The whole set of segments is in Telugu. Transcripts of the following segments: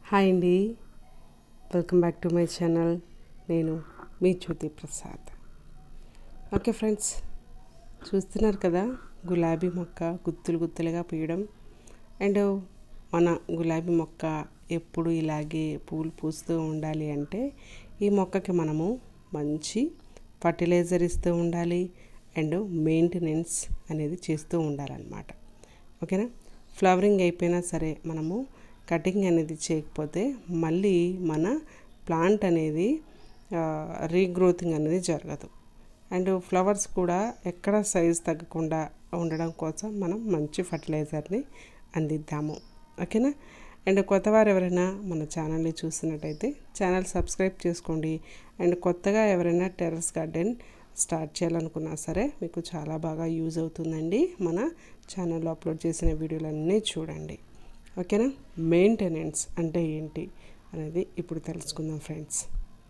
హాయ్ అండి welcome back to my channel నేను మీ జ్యోతి ప్రసాద్ ఓకే ఫ్రెండ్స్ చూస్తున్నారు కదా గులాబీ మొక్క గుత్తులు గుత్తులుగా పూయడం అండ్ మన గులాబీ మొక్క ఎప్పుడు ఇలాగే పూలు పూస్తూ ఉండాలి అంటే ఈ మొక్కకి మనము మంచి ఫర్టిలైజర్ ఇస్తూ ఉండాలి అండ్ మెయింటెనెన్స్ అనేది చేస్తూ ఉండాలన్నమాట ఓకేనా ఫ్లవరింగ్ అయిపోయినా సరే మనము కటింగ్ అనేది చేయకపోతే మళ్ళీ మన ప్లాంట్ అనేది రీగ్రోతింగ్ అనేది జరగదు అండ్ ఫ్లవర్స్ కూడా ఎక్కడ సైజ్ తగ్గకుండా ఉండడం కోసం మనం మంచి ఫర్టిలైజర్ని అందిద్దాము ఓకేనా అండ్ కొత్తవారు ఎవరైనా మన ఛానల్ని చూస్తున్నట్టయితే ఛానల్ సబ్స్క్రైబ్ చేసుకోండి అండ్ కొత్తగా ఎవరైనా టెర్రస్ గార్డెన్ స్టార్ట్ చేయాలనుకున్నా సరే మీకు చాలా బాగా యూజ్ అవుతుందండి మన ఛానల్లో అప్లోడ్ చేసిన వీడియోలన్నీ చూడండి ఓకేనా మెయింటెనెన్స్ అంటే ఏంటి అనేది ఇప్పుడు తెలుసుకుందాం ఫ్రెండ్స్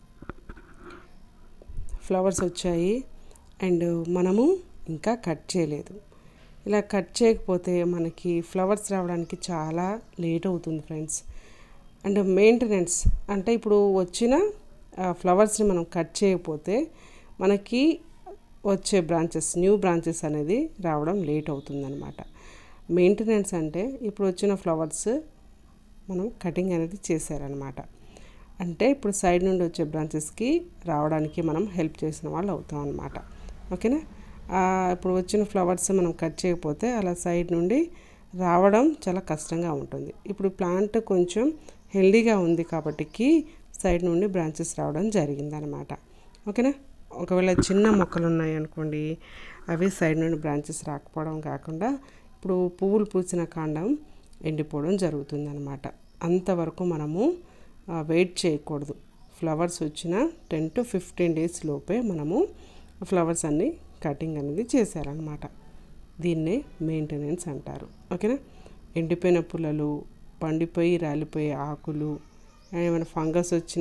ఫ్లవర్స్ వచ్చాయి అండ్ మనము ఇంకా కట్ చేయలేదు ఇలా కట్ చేయకపోతే మనకి ఫ్లవర్స్ రావడానికి చాలా లేట్ అవుతుంది ఫ్రెండ్స్ అండ్ మెయింటెనెన్స్ అంటే ఇప్పుడు వచ్చిన ఫ్లవర్స్ని మనం కట్ చేయకపోతే మనకి వచ్చే బ్రాంచెస్ న్యూ బ్రాంచెస్ అనేది రావడం లేట్ అవుతుందన్నమాట మెయింటెనెన్స్ అంటే ఇప్పుడు వచ్చిన ఫ్లవర్స్ మనం కటింగ్ అనేది చేశారనమాట అంటే ఇప్పుడు సైడ్ నుండి వచ్చే బ్రాంచెస్కి రావడానికి మనం హెల్ప్ చేసిన వాళ్ళు అవుతాం అనమాట ఓకేనా ఇప్పుడు వచ్చిన ఫ్లవర్స్ మనం కట్ చేయకపోతే అలా సైడ్ నుండి రావడం చాలా కష్టంగా ఉంటుంది ఇప్పుడు ప్లాంట్ కొంచెం హెల్దీగా ఉంది కాబట్టికి సైడ్ నుండి బ్రాంచెస్ రావడం జరిగిందనమాట ఓకేనా ఒకవేళ చిన్న మొక్కలు ఉన్నాయి అనుకోండి అవి సైడ్ నుండి బ్రాంచెస్ రాకపోవడం కాకుండా ఇప్పుడు పువ్వులు పూసిన కాండం ఎండిపోవడం జరుగుతుందనమాట అంతవరకు మనము వెయిట్ చేయకూడదు ఫ్లవర్స్ వచ్చిన టెన్ టు ఫిఫ్టీన్ డేస్ లోపే మనము ఫ్లవర్స్ అన్నీ కటింగ్ అనేది చేశారనమాట దీన్నే మెయింటెనెన్స్ అంటారు ఓకేనా ఎండిపోయిన పుల్లలు పండిపోయి రాలిపోయే ఆకులు ఏమైనా ఫంగస్ వచ్చిన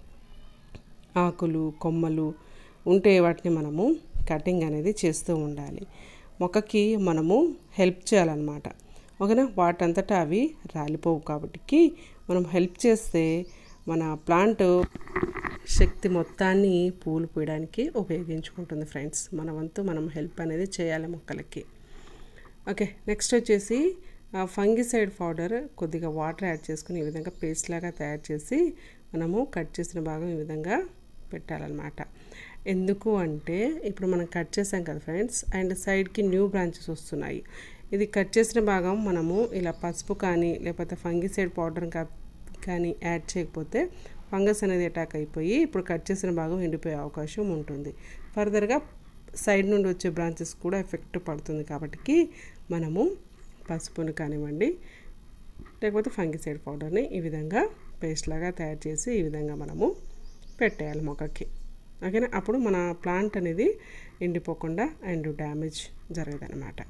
ఆకులు కొమ్మలు ఉంటే వాటిని మనము కటింగ్ అనేది చేస్తూ ఉండాలి మొక్కకి మనము హెల్ప్ చేయాలన్నమాట ఓకేనా వాటంతటా అవి రాలిపోవు కాబట్టి మనం హెల్ప్ చేస్తే మన ప్లాంట్ శక్తి మొత్తాన్ని పూలు పూయడానికి ఉపయోగించుకుంటుంది ఫ్రెండ్స్ మన వంతు మనం హెల్ప్ అనేది చేయాలి మొక్కలకి ఓకే నెక్స్ట్ వచ్చేసి ఫంగిసైడ్ పౌడర్ కొద్దిగా వాటర్ యాడ్ చేసుకుని ఈ విధంగా పేస్ట్ లాగా తయారు చేసి మనము కట్ చేసిన భాగం ఈ విధంగా పెట్టాలన్నమాట ఎందుకు అంటే ఇప్పుడు మనం కట్ చేసాం కదా ఫ్రెండ్స్ అండ్ సైడ్కి న్యూ బ్రాంచెస్ వస్తున్నాయి ఇది కట్ చేసిన భాగం మనము ఇలా పసుపు కానీ లేకపోతే ఫంగిసైడ్ పౌడర్ కానీ యాడ్ చేయకపోతే ఫంగస్ అనేది అటాక్ అయిపోయి ఇప్పుడు కట్ చేసిన భాగం ఎండిపోయే అవకాశం ఉంటుంది ఫర్దర్గా సైడ్ నుండి వచ్చే బ్రాంచెస్ కూడా ఎఫెక్ట్ పడుతుంది కాబట్టి మనము పసుపుని కానివ్వండి లేకపోతే ఫంగిసైడ్ పౌడర్ని ఈ విధంగా పేస్ట్ లాగా తయారు చేసి ఈ విధంగా మనము పెట్టేయాలి మొక్కకి ఓకేనా అప్పుడు మన ప్లాంట్ అనేది ఎండిపోకుండా అండ్ డ్యామేజ్ జరగదనమాట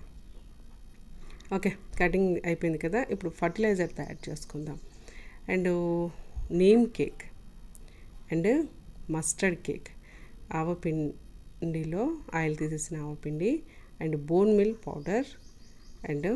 ఓకే కటింగ్ అయిపోయింది కదా ఇప్పుడు ఫర్టిలైజర్ తయారు చేసుకుందాం and neem cake and mustard cake ఆవపిండిలో ఆయిల్ తీసేసిన ఆవపిండి and bone meal powder and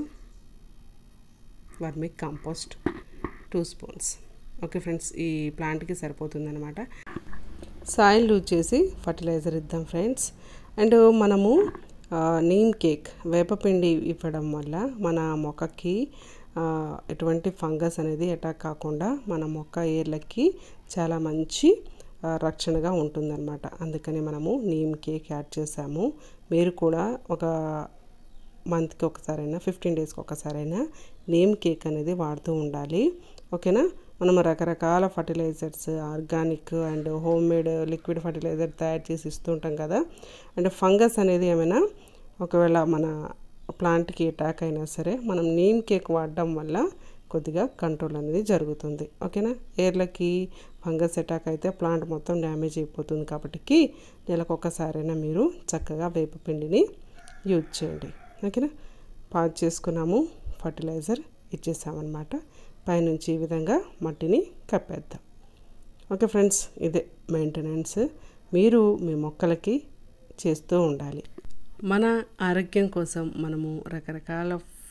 vermicompost two spoons okay friends ఈ ప్లాంట్కి సరిపోతుందన్నమాట సాయిల్ లూజ్ చేసి ఫర్టిలైజర్ ఇద్దాం ఫ్రెండ్స్ అండ్ మనము నీమ్ కేక్ వేపపిండి ఇవ్వడం వల్ల మన మొక్కకి ఎటువంటి ఫంగస్ అనేది అటాక్ కాకుండా మన మొక్క ఏర్లకి చాలా మంచి రక్షణగా ఉంటుందన్నమాట అందుకని మనము నీమ్ కేక్ యాడ్ చేసాము మీరు కూడా ఒక మంత్కి ఒకసారైనా ఫిఫ్టీన్ డేస్కి ఒకసారైనా నేమ్ కేక్ అనేది వాడుతూ ఉండాలి ఓకేనా మనం రకరకాల fertilisers organic and homemade liquid fertiliser తయారు చేసి ఇస్తూ ఉంటాం కదా అండ్ ఫంగస్ అనేది ఏమైనా ఒకవేళ మన ప్లాంట్కి అటాక్ అయినా సరే మనం నీమ్ కేక్ వాడడం వల్ల కొద్దిగా కంట్రోల్ అనేది జరుగుతుంది ఓకేనా ఏర్లకి ఫంగస్ అటాక్ అయితే ప్లాంట్ మొత్తం డ్యామేజ్ అయిపోతుంది కాబట్టి నెలకు ఒకసారైనా మీరు చక్కగా వేపపిండిని యూజ్ చేయండి ఓకేనా పాజ్ చేసుకున్నాము ఫర్టిలైజర్ ఇచ్చేసామన్నమాట పైనుంచి ఈ విధంగా మట్టిని కప్పేద్దాం ఓకే ఫ్రెండ్స్ ఇదే మెయింటెనెన్స్ మీరు మీ మొక్కలకి చేస్తూ ఉండాలి మన ఆరోగ్యం కోసం మనము రకరకాల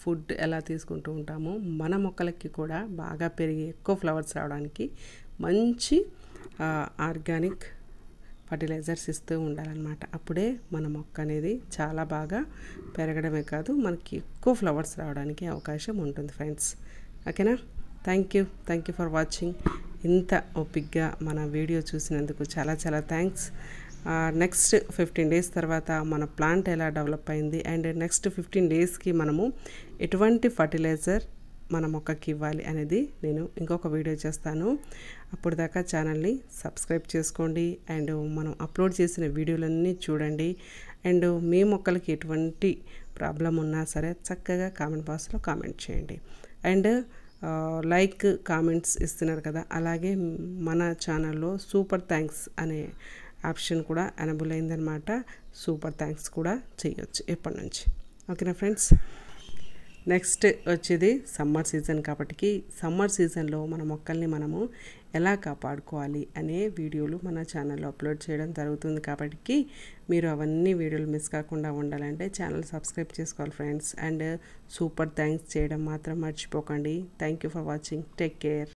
ఫుడ్ ఎలా తీసుకుంటూ ఉంటామో మన మొక్కలకి కూడా బాగా పెరిగి ఎక్కువ ఫ్లవర్స్ రావడానికి మంచి ఆర్గానిక్ ఫర్టిలైజర్స్ ఇస్తూ ఉండాలన్నమాట అప్పుడే మన మొక్క అనేది చాలా బాగా పెరగడమే కాదు మనకి ఎక్కువ ఫ్లవర్స్ రావడానికి అవకాశం ఉంటుంది ఫ్రెండ్స్ ఓకేనా thank you thank you for watching ఇంత ఓపిక్గా మన వీడియో చూసినందుకు చాలా చాలా థ్యాంక్స్ నెక్స్ట్ ఫిఫ్టీన్ డేస్ తర్వాత మన ప్లాంట్ ఎలా డెవలప్ అయింది అండ్ నెక్స్ట్ ఫిఫ్టీన్ డేస్కి మనము ఎటువంటి ఫర్టిలైజర్ మన మొక్కకి ఇవ్వాలి అనేది నేను ఇంకొక వీడియో చేస్తాను అప్పుడు దాకా ఛానల్ని సబ్స్క్రైబ్ చేసుకోండి అండ్ మనం అప్లోడ్ చేసిన వీడియోలన్నీ చూడండి అండ్ మీ మొక్కలకి ఎటువంటి ప్రాబ్లం ఉన్నా సరే చక్కగా కామెంట్ బాక్స్లో కామెంట్ చేయండి అండ్ లైక్ కామెంట్స్ ఇస్తున్నారు కదా అలాగే మన ఛానల్లో సూపర్ థ్యాంక్స్ అనే ఆప్షన్ కూడా ఎనబుల్ అయిందనమాట సూపర్ థ్యాంక్స్ కూడా చేయొచ్చు ఎప్పటి నుంచి ఓకేనా ఫ్రెండ్స్ నెక్స్ట్ వచ్చేది సమ్మర్ సీజన్ కాబట్టి సమ్మర్ సీజన్లో మన మొక్కల్ని మనము ఎలా కాపాడుకోవాలి అనే వీడియోలు మన ఛానల్లో అప్లోడ్ చేయడం జరుగుతుంది కాబట్టి మీరు అవన్నీ వీడియోలు మిస్ కాకుండా ఉండాలంటే ఛానల్ సబ్స్క్రైబ్ చేసుకోవాలి ఫ్రెండ్స్ అండ్ సూపర్ థ్యాంక్స్ చేయడం మాత్రం మర్చిపోకండి thank you for watching take care